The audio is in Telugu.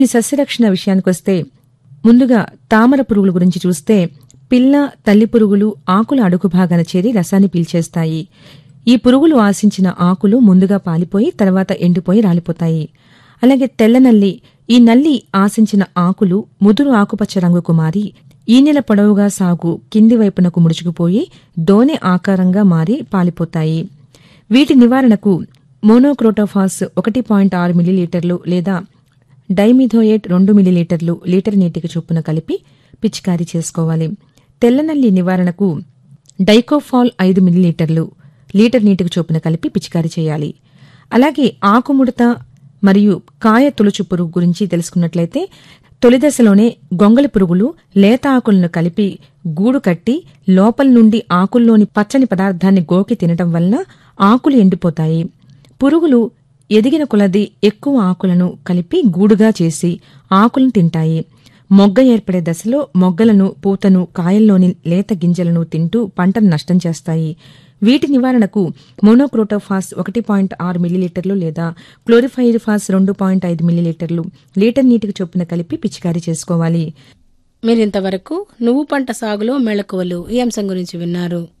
ఈ సస్యరక్షణ విషయానికొస్తే ముందుగా తామర పురుగుల గురించి చూస్తే పిల్ల తల్లి పురుగులు ఆకుల అడుగు భాగాన చేరి రసాన్ని పీల్చేస్తాయి ఈ పురుగులు ఆశించిన ఆకులు ముందుగా పాలిపోయి తర్వాత ఎండిపోయి రాలిపోతాయి అలాగే తెల్ల నల్లి ఈ నల్లి ఆశించిన ఆకులు ముదురు ఆకుపచ్చ రంగుకు మారి ఈ నెల పొడవుగా సాగు కింది వైపునకు ముడుచుకుపోయి దోనె ఆకారంగా మారి పాలిపోతాయి వీటి నివారణకు మోనోక్రోటోఫాస్ ఒకటి పాయింట్ ఆరు మిల్లీలీటర్లు లేదా డైమిథోయేట్ రెండు మిల్లీలీటర్లు లీటర్ నీటికి చొప్పున కలిపి పిచికారీ చేసుకోవాలి తెల్లనల్లి నివారణకు డైకోఫాల్ ఐదు మిల్లీలీటర్లు లీటర్ నీటికి చొప్పున కలిపి పిచికారీ చేయాలి అలాగే ఆకుముడత మరియు కాయ తొలుచు పురుగు గురించి తెలుసుకున్నట్లయితే తొలి దశలోనే గొంగళి పురుగులు లేత ఆకులను కలిపి గూడు కట్టి లోపల నుండి ఆకుల్లోని పచ్చని పదార్థాన్ని గోకి తినటం వలన ఆకులు ఎండిపోతాయి పురుగులు ఎదిగిన కొలది ఎక్కువ ఆకులను కలిపి గూడుగా చేసి ఆకులను తింటాయి మొగ్గ ఏర్పడే దశలో మొగ్గలను పూతను కాయల్లోని లేత గింజలను తింటూ పంటను నష్టం చేస్తాయి వీటి నివారణకు మోనోక్రోటోఫాస్ ఒకటి పాయింట్ ఆరు మిల్లీలీటర్లు లేదా క్లోరిఫైరిఫాస్ రెండు పాయింట్ ఐదు మిల్లీలీటర్లు లీటర్ నీటికి చొప్పున కలిపి పిచికారీ చేసుకోవాలి మీరింతవరకు నువ్వు పంట సాగులో మెళకువలు ఈ అంశం గురించి విన్నారు